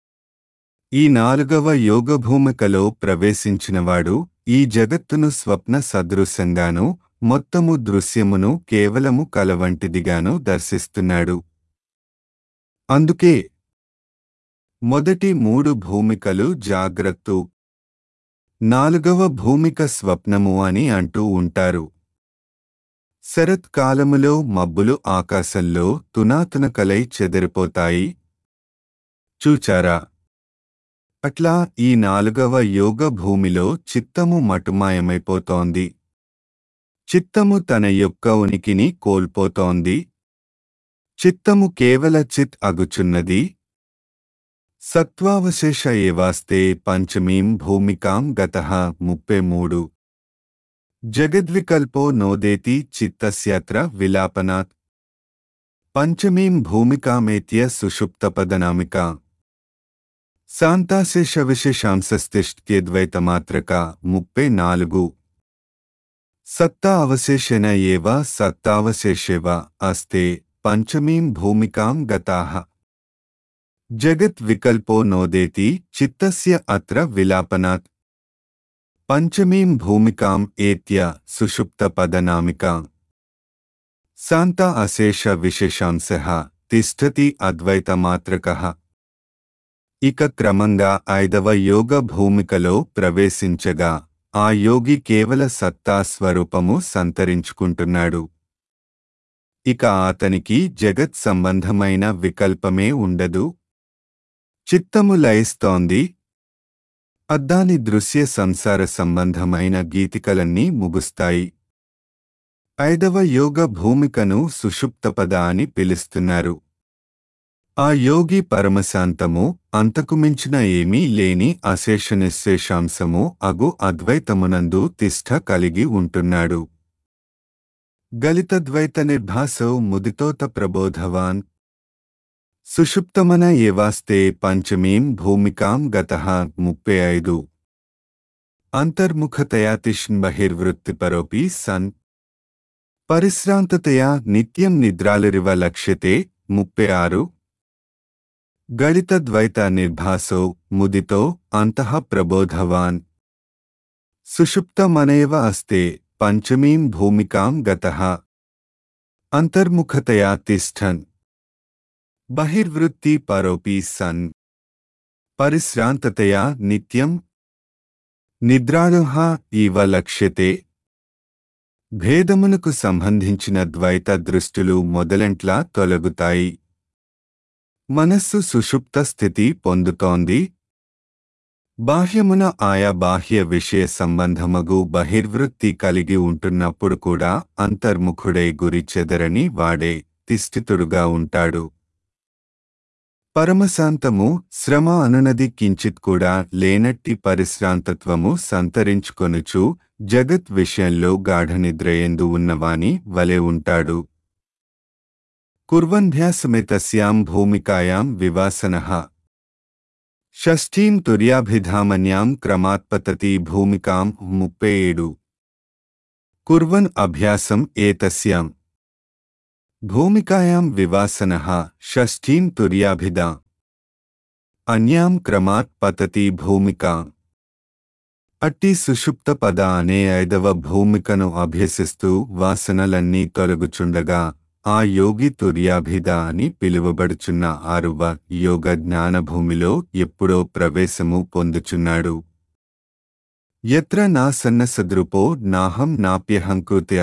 ఈ నాలుగవ యోగ భూమికలో ప్రవేశించినవాడు ఈ జగత్తును స్వప్న సదృశంగాను మొత్తము దృశ్యమును కేవలము కలవంటిదిగాను దర్శిస్తున్నాడు అందుకే మొదటి మూడు భూమికలు జాగ్రత్త నాలుగవ భూమిక స్వప్నము అని అంటూ ఉంటారు శరత్కాలములో మబ్బులు ఆకాశంలో తునాతునకలై చెదిరిపోతాయి చూచారా అట్లా ఈ నాలుగవ యోగ భూమిలో చిత్తము మటుమాయమైపోతోంది చిత్తము తన యొక్క ఉనికిని కోల్పోతోంది చిత్తము కేవల చిత్ అగుచున్నది సత్వావశేష ఏవాస్తే పంచమీం భూమికాం గత ముప్పై మూడు జగద్వికల్పో నోదేతి చిత్తస్యత్ర విలాపనాత్ పంచమీం భూమికామేత్య సుషుప్తపదనామికా శాంతాశేష విశేషాంశస్తిష్ట్యద్వైతమాత్రక ముప్పై నాలుగు సత్తా అవశేషణ ఏవ సత్తావశేషేవ అస్తే పంచమీం భూమికాం గతాః జగత్ వికల్పో నోదేతి చిత్తస్య అత్ర విలాపనాత్ పంచమీం భూమికాం ఏత్య సుషుప్తపదనామికా శాంత అశేష విశేషాంశః తిష్టతి అద్వైతమాత్రకः ఇక క్రమంగా ఐదవ యోగ భూమికలో ప్రవేశించగా ఆ యోగి కేవల సత్తా స్వరూపము సంతరించుకుంటున్నాడు ఇక అతనికి జగత్ సంబంధమైన వికల్పమే ఉండదు చిత్తము లయిస్తోంది అద్దాని దృశ్య సంసార సంబంధమైన గీతికలన్నీ ముగుస్తాయి ఐదవ యోగ భూమికను సుషుప్తపద అని పిలుస్తున్నారు ఆ యోగి పరమశాంతము అంతకు మించిన ఏమీ లేని అశేష నిశ్శేషాంశము అగు అద్వైతమునందు తిష్ట కలిగి ఉంటున్నాడు గలితద్వైత నిర్భాసౌ ముదితోత ప్రబోధవాన్ సుషుప్తమన ఏవాస్తే పంచమీం భూమికాం గత ముప్పై ఐదు అంతర్ముఖతయా తిష్న్ బహిర్వృత్తిపరోపి సన్ పరిశ్రాంతతయా నిత్యం నిద్రాలిరివ లక్ష్యతే ముప్పై ఆరు గళితద్వైత నిర్భాసో ముదితో అంతః ప్రబోధవాన్ సుషుప్తమనేవ అస్తే పంచమీం భూమికాం గతః అంతర్ముఖతయా తిష్టన్ బహిర్వృత్తి పరోపి సన్ పరిశ్రాంతతయా నిత్యం నిద్రాలుహ ఇవ లక్ష్యతే భేదమునకు సంబంధించిన ద్వైత దృష్టులు మొదలంట్లా తొలగుతాయి మనస్సు సుషుప్త స్థితి పొందుతోంది బాహ్యమున ఆయా బాహ్య విషయ సంబంధమగు బహిర్వృత్తి కలిగి ఉంటున్నప్పుడు కూడా అంతర్ముఖుడై గురి చెదరని వాడే తిష్ఠితుడుగా ఉంటాడు పరమశాంతము శ్రమ అనునది కించిత్ కూడా లేనట్టి పరిశ్రాంతత్వము సంతరించుకొనుచు జగత్ విషయంలో గాఢనిద్రయందు ఉన్నవాని వలె ఉంటాడు కుర్వన్ధ్యాసమితస్యాం భూమికాయాం వివాసనః షష్ఠీం తుర్యాభిధామన్యాం క్రమాత్పతతి భూమికాం ముప్పై ఏడు కుర్వన్ అభ్యాసం ఏతస్యాం భూమికాయాం వివాసనః షష్ఠీం తుర్యాభిదా అన్యాం క్రమాత్ పతతి భూమికా అట్టి సుషుప్త పద అనే ఐదవ భూమికను అభ్యసిస్తూ వాసనలన్నీ తొలగుచుండగా ఆ యోగి తుర్యాభిద అని పిలువబడుచున్న ఆరువ యోగ జ్ఞానభూమిలో ఎప్పుడో ప్రవేశము పొందుచున్నాడు ఎత్ర నా సన్నసదృపో నాహం నాప్యహంకృత్య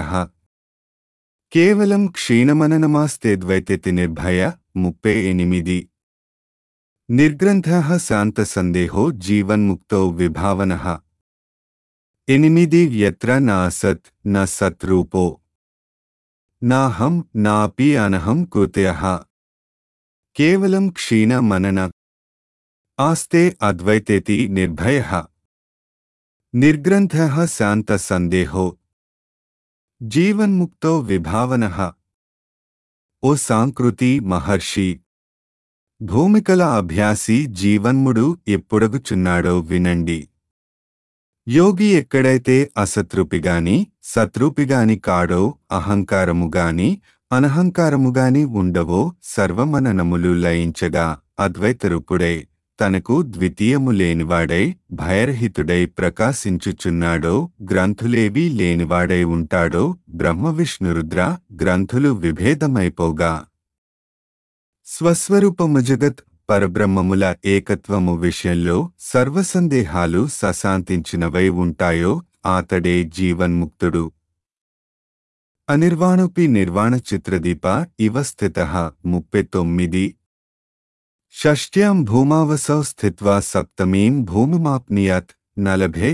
కేవలం క్షీణమననమాస్తేద్వైతేతి నిర్భయ ముప్పై ఎనిమిది నిర్గ్రంథ శాంత సందేహో జీవన్ముక్తో విభావన ఎనిమిది ఎత్ర నా సత్ న సత్రూపో నాహం నాపి అనహం కృత్య కేవలం క్షీణ మనన ఆస్తే అద్వైతేతి నిర్భయ నిర్గ్రంథ శాంత సందేహో జీవన్ముక్తో విభావన ఓ సాంకృతి మహర్షి భూమికల అభ్యాసి జీవన్ముడు ఎప్పుడగుచున్నాడో వినండి యోగి ఎక్కడైతే అసతృపిగాని సతృపిగాని కాడో అహంకారముగాని అనహంకారముగాని ఉండవో సర్వమననములు లయించగా అద్వైతరూపుడై తనకు ద్వితీయము లేనివాడై భయరహితుడై ప్రకాశించుచున్నాడో గ్రంథులేవీ లేనివాడై ఉంటాడో బ్రహ్మవిష్ణురుద్ర గ్రంథులు విభేదమైపోగా స్వస్వరూపము జగత్ పరబ్రహ్మముల ఏకత్వము విషయంలో సర్వసందేహాలు సశాంతించినవై ఉంటాయో ఆతడే జీవన్ముక్తుడు అనిర్వాణోపి నిర్వాణ చిత్రదీప ఇవ స్థిత ముప్పై తొమ్మిది షష్ట్యాం భూమావసౌ స్థిత్వా సప్తమీం భూమిమాప్నియాత్ నలభే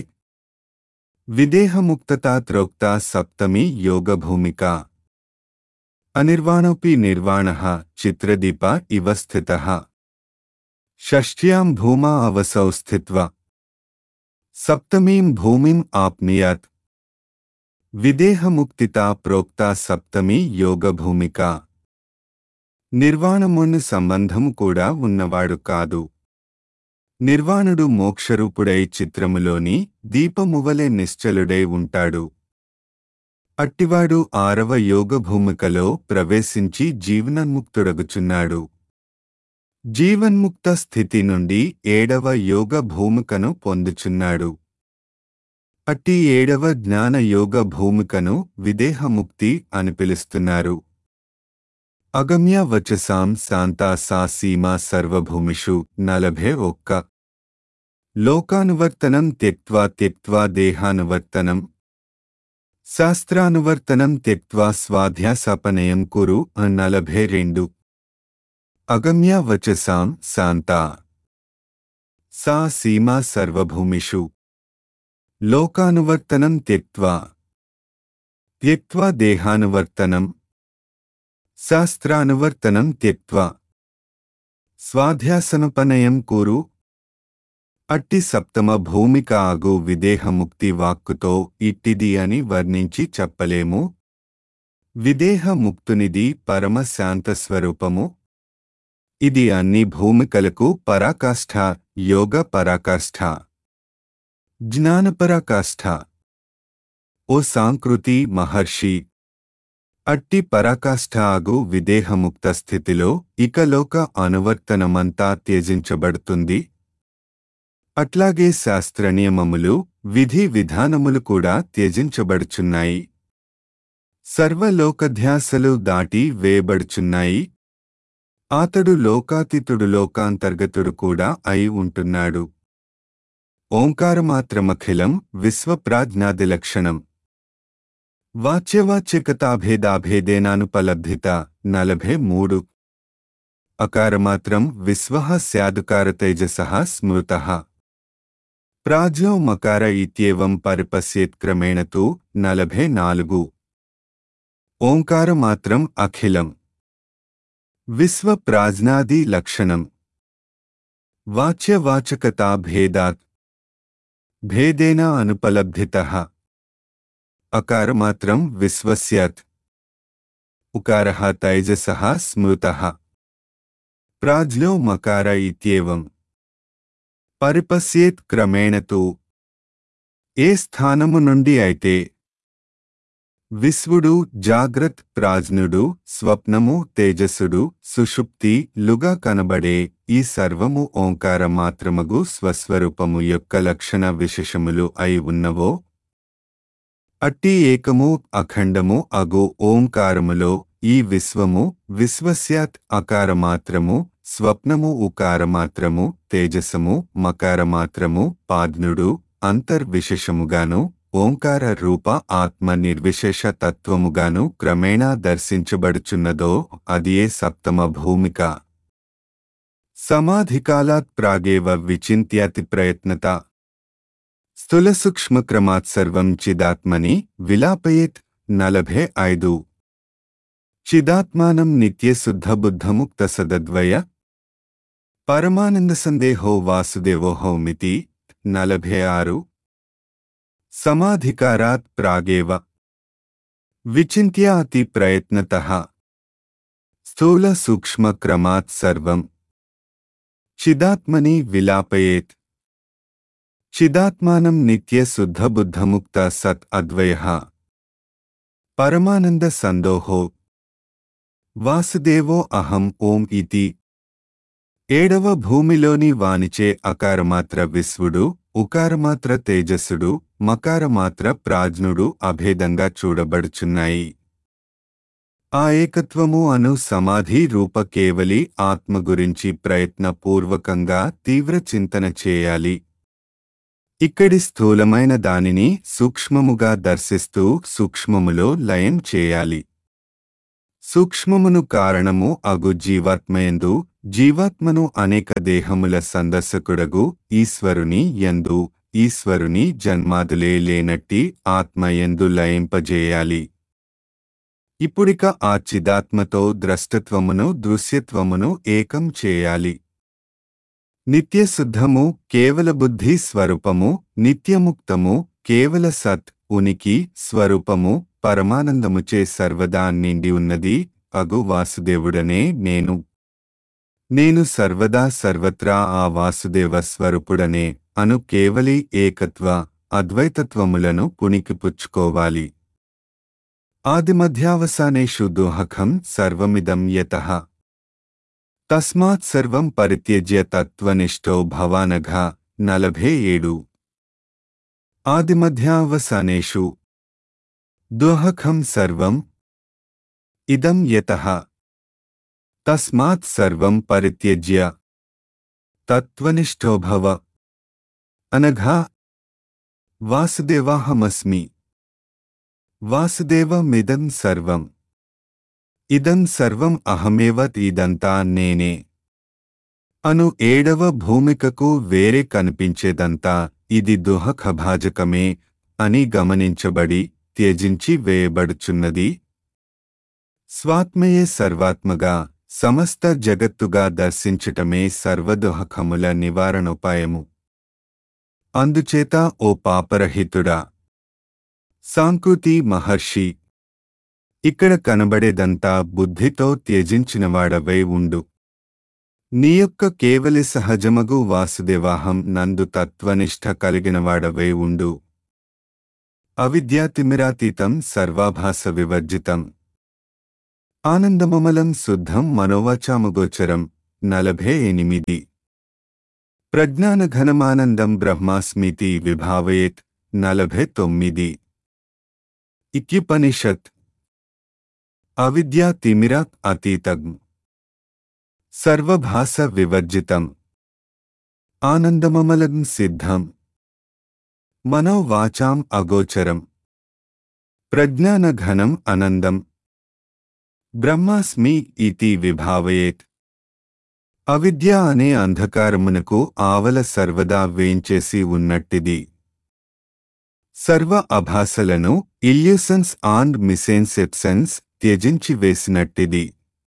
విదేహముక్తతాత్రోక్తా సప్తమి యోగభూమికా అనిర్వాణోపి నిర్వాణ చిత్రదీప ఇవ స్థిత షష్ట్యాం భూమా అవసౌ స్థిత్వా సప్తమీం భూమిం ఆప్నియాత్ విదేహముక్తితా ప్రోక్తా సప్తమి యోగభూమిక నిర్వాణమును సంబంధం కూడా ఉన్నవాడు కాదు నిర్వాణుడు మోక్షరూపుడై చిత్రములోని దీపమువలె నిశ్చలుడై ఉంటాడు అట్టివాడు ఆరవ యోగ భూమికలో ప్రవేశించి జీవనన్ముక్తుడగుచున్నాడు జీవన్ముక్త స్థితి నుండి ఏడవ యోగ భూమికను పొందుచున్నాడు అట్టి ఏడవ జ్ఞాన యోగ భూమికను విదేహముక్తి అని పిలుస్తున్నారు అగమ్య వచసాం శాంతా సా సీమా సర్వభూమిషు నలభే ఒక్క లోకానువర్తనం త్యక్వా త్యక్వా దేహానువర్తనం శాస్త్రానువర్తనం త్యక్వా స్వాధ్యాసపనయం కురు నలభే రెండు అగమ్య వచసాం శాంతా సా సీమా సర్వభూమిషు లోకానువర్తనం త్యక్వా త్యక్వా దేహానువర్తనం శాస్త్రానువర్తనం త్యక్వా స్వాధ్యాసనపనయం కూరు అట్టి సప్తమ భూమిక ఆగు విదేహముక్తి వాక్కుతో ఇట్టిది అని వర్ణించి చెప్పలేము విదేహముక్తునిది పరమ శాంత స్వరూపము ఇది అన్ని భూమికలకు పరాకాష్ఠ యోగ పరాకాష్ఠ జ్ఞానపరాకాష్ఠ ఓ సాంకృతి మహర్షి అట్టి పరాకాష్ఠ ఆగు విదేహముక్త స్థితిలో ఇక లోక అనువర్తనమంతా త్యజించబడుతుంది అట్లాగే శాస్త్రనియమములు విధి విధానములు కూడా త్యజించబడుచున్నాయి సర్వలోకధ్యాసలు దాటి వేయబడుచున్నాయి అతడు లోకాతీతుడు లోకాంతర్గతుడు కూడా అయి ఉంటున్నాడు ఓంకారమాత్రమఖిలం విశ్వప్రాజ్ఞాది లక్షణం వాచ్యవాచ్యకతాభేదాభేదేనానుపలబ్ధిత నలభే మూడు అకారమాత్రం విశ్వ స్యాదుకారతైజస స్మృత ప్రాజ్ఞో మకార ఇత్యేవం పరిపశ్యేత్ క్రమేణ తు నలభే నాలుగు ఓంకారమాత్రం అఖిలం విశ్వ ప్రాజ్ఞాది లక్షణం వాచ్యవాచకతా భేదాత్ భేదేన అనుపలబ్ధిత అకారమాత్రం విశ్వస్యాత్ ఉకార తైజస స్మృత ప్రాజ్ఞో మకార ఇత్యేవం పరిపశ్యేత్ క్రమేణ తు ఏ స్థానము నుండి అయితే విశ్వుడు జాగ్రత్ ప్రాజ్ఞుడు స్వప్నము తేజస్సుడు సుషుప్తి లుగా కనబడే ఈ సర్వము ఓంకార మాత్రమగు స్వస్వరూపము యొక్క లక్షణ విశేషములు అయి ఉన్నవో అట్టి ఏకము అఖండము అగు ఓంకారములో ఈ విశ్వము విశ్వస్యాత్ అకారమాత్రము స్వప్నము ఉకారమాత్రము తేజసము మకారమాత్రము పాజ్ఞుడు అంతర్విశేషముగాను ఓంకార రూప ఆత్మ నిర్విశేష తత్వముగాను క్రమేణా దర్శించబడుచున్నదో అదియే సప్తమ భూమిక సమాధికాలాత్ ప్రాగేవ విచింత్యాతి ప్రయత్నత స్థూల సూక్ష్మక్రమాత్ సర్వం చిదాత్మని విలాపయేత్ నలభే ఐదు చిదాత్మానం నిత్యశుద్ధబుద్ధముక్త సదద్వయ పరమానంద సందేహో వాసుదేవోహౌమితి నలభే ఆరు సమాధికారాత్ ప్రాగేవ విచింత్యాతి ప్రయత్నత స్థూల సూక్ష్మక్రమాత్ సర్వం చిదాత్మని విలాపయేత్ చిదాత్మానం నిత్య శుద్ధబుద్ధముక్త సత్ అద్వయ పరమానంద సందోహో వాసుదేవో అహం ఓం ఇతి ఏడవ భూమిలోని వానిచే అకారమాత్ర విశ్వుడు ఉకారమాత్ర తేజస్సుడు మకారమాత్ర ప్రాజ్ఞుడు అభేదంగా చూడబడుచున్నాయి ఆ ఏకత్వము అను సమాధి రూప కేవలి ఆత్మ గురించి ప్రయత్నపూర్వకంగా తీవ్ర చింతన చేయాలి ఇక్కడి స్థూలమైన దానిని సూక్ష్మముగా దర్శిస్తూ సూక్ష్మములో లయం చేయాలి సూక్ష్మమును కారణము అగు జీవాత్మయందు జీవాత్మను అనేక దేహముల సందర్శకుడగు ఈశ్వరుని యందు ఈశ్వరుని జన్మాదులే లేనట్టి ఆత్మయందు లయింపజేయాలి ఇప్పుడిక ఆ చిదాత్మతో ద్రష్టత్వమును దృశ్యత్వమును ఏకం చేయాలి నిత్యశుద్ధము కేవల బుద్ధి స్వరూపము నిత్యముక్తము కేవల సత్ ఉనికి స్వరూపము పరమానందముచే సర్వదా నిండి ఉన్నది అగు వాసుదేవుడనే నేను నేను సర్వదా సర్వత్రా ఆ వాసుదేవ స్వరూపుడనే అను కేవలి ఏకత్వ అద్వైతత్వములను పుణికిపుచ్చుకోవాలి ఆదిమధ్యావసానేషు దోహకం సర్వమిదం యతః తస్మాత్ సర్వం పరిత్యజ్య తత్వనిష్టో భవానఘ నలభే ఏడు ఆదిమధ్యావసానేషు దోహకం సర్వం ఇదం యతః తస్మాత్ సర్వం పరిత్యజ్య తత్వనిష్ఠో భవ అనఘా వాసుదేవాహమస్మి వాసుదేవమిదం సర్వం ఇదం సర్వం అహమేవ ఇదంతా నేనే అను ఏడవ భూమికకు వేరే కనిపించేదంతా ఇది దుహఖభాజకమే అని గమనించబడి త్యజించి వేయబడుచున్నది స్వాత్మయే సర్వాత్మగా సమస్త జగత్తుగా దర్శించటమే సర్వదుహఖముల నివారణోపాయము అందుచేత ఓ పాపరహితుడా సాంకృతి మహర్షి ఇక్కడ కనబడేదంతా బుద్ధితో త్యజించినవాడవై ఉండు నీ యొక్క కేవలి సహజమగు వాసుదేవాహం నందు తత్వనిష్ట కలిగినవాడవై ఉండు అవిద్యాతిమిరాతీతం సర్వాభాస వివర్జితం ఆనందమమలం శుద్ధం మనోవాచామగోచరం నలభై ఎనిమిది ప్రజ్ఞానఘనమానందం బ్రహ్మాస్మితి విభావయేత్ నలభై తొమ్మిది ఇక్యుపనిషత్ అవిద్యా తిమిరాత్ అతీతం సర్వభాస వివర్జితం ఆనందమమలం సిద్ధం మనోవాచాం అగోచరం ప్రజ్ఞానఘనం అనందం బ్రహ్మాస్మి ఇతి విభావయేత్ అవిద్య అనే అంధకారమునకు ఆవల సర్వదా వేంచేసి ఉన్నట్టిది సర్వ అభాసలను ఇల్యూసన్స్ అండ్ మిసెన్సెప్సెన్స్ త్యజించి వేసినట్టిది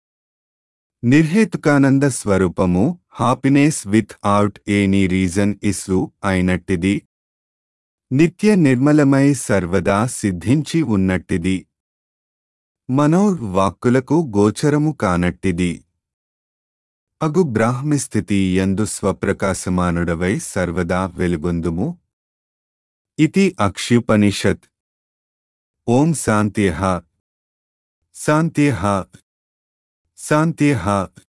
నిర్హేతుకానంద స్వరూపము happiness without any reason is అయినట్టిది నిత్య నిర్మలమై సర్వదా సిద్ధించి ఉన్నట్టిది మనోర్వాక్కులకు గోచరము కానట్టిది అగు బ్రాహ్మిస్థితి యందు స్వప్రకాశమానుడవై సర్వదా వెలుగొందుము ఇతి అక్షుపనిషత్ ఓం శాంత్యః శాంత్యః శాంత్యః